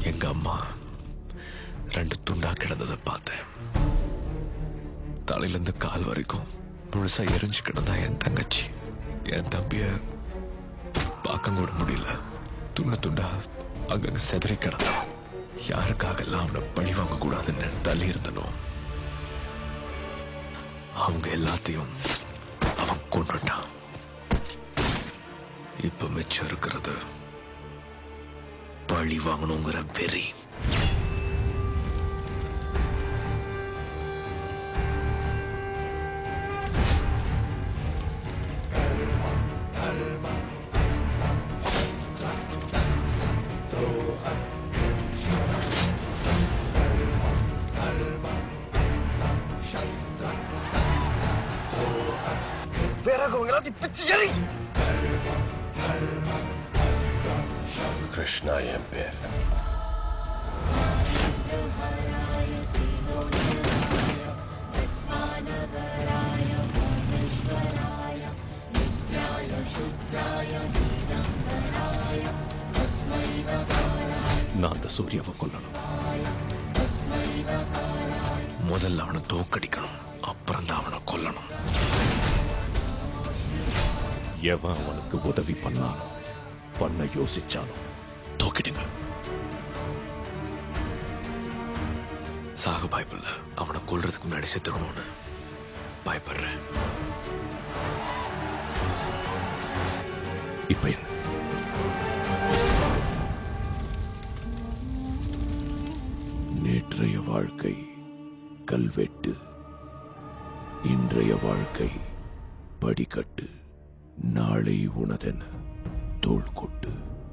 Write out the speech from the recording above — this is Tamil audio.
எங்க அம்மா ரெண்டு துண்டா கிடந்ததை பார்த்தேன் தலையில இருந்து கால் வரைக்கும் முழுசா எரிஞ்சு கிடந்தா என் தங்கச்சி என் தம்பிய பார்க்க கூட முடியல துண்டு துண்டா அங்கங்க செதறி கிடந்தான் யாருக்காக எல்லாம் அவனை பழி வாங்க கூடாதுன்னு தள்ளி இருந்தனோ அவங்க எல்லாத்தையும் அவன் கொண்டுட்டான் இப்ப மிச்சம் இருக்கிறது பழி வாங்கணுங்கிற வெறி பேராக எல்லாத்தையும் பிச்சு எறி கிருஷ்ணா என் பேர் நான் அந்த சூர்யாவை கொல்லணும் முதல்ல அவனை தோக்கடிக்கணும் அப்புறம் தான் அவனை கொல்லணும் எவன் அவனுக்கு உதவி பண்ணானோ பண்ண யோசிச்சானோ தோக்கிடுங்க சாக பயப்பில்ல அவனை கொல்றதுக்கு முன்னாடி செத்துடணும்னு பயப்படுறேன் இப்ப என்ன நேற்றைய வாழ்க்கை கல்வெட்டு இன்றைய வாழ்க்கை படிக்கட்டு நாளை உனதென தோள் கொட்டு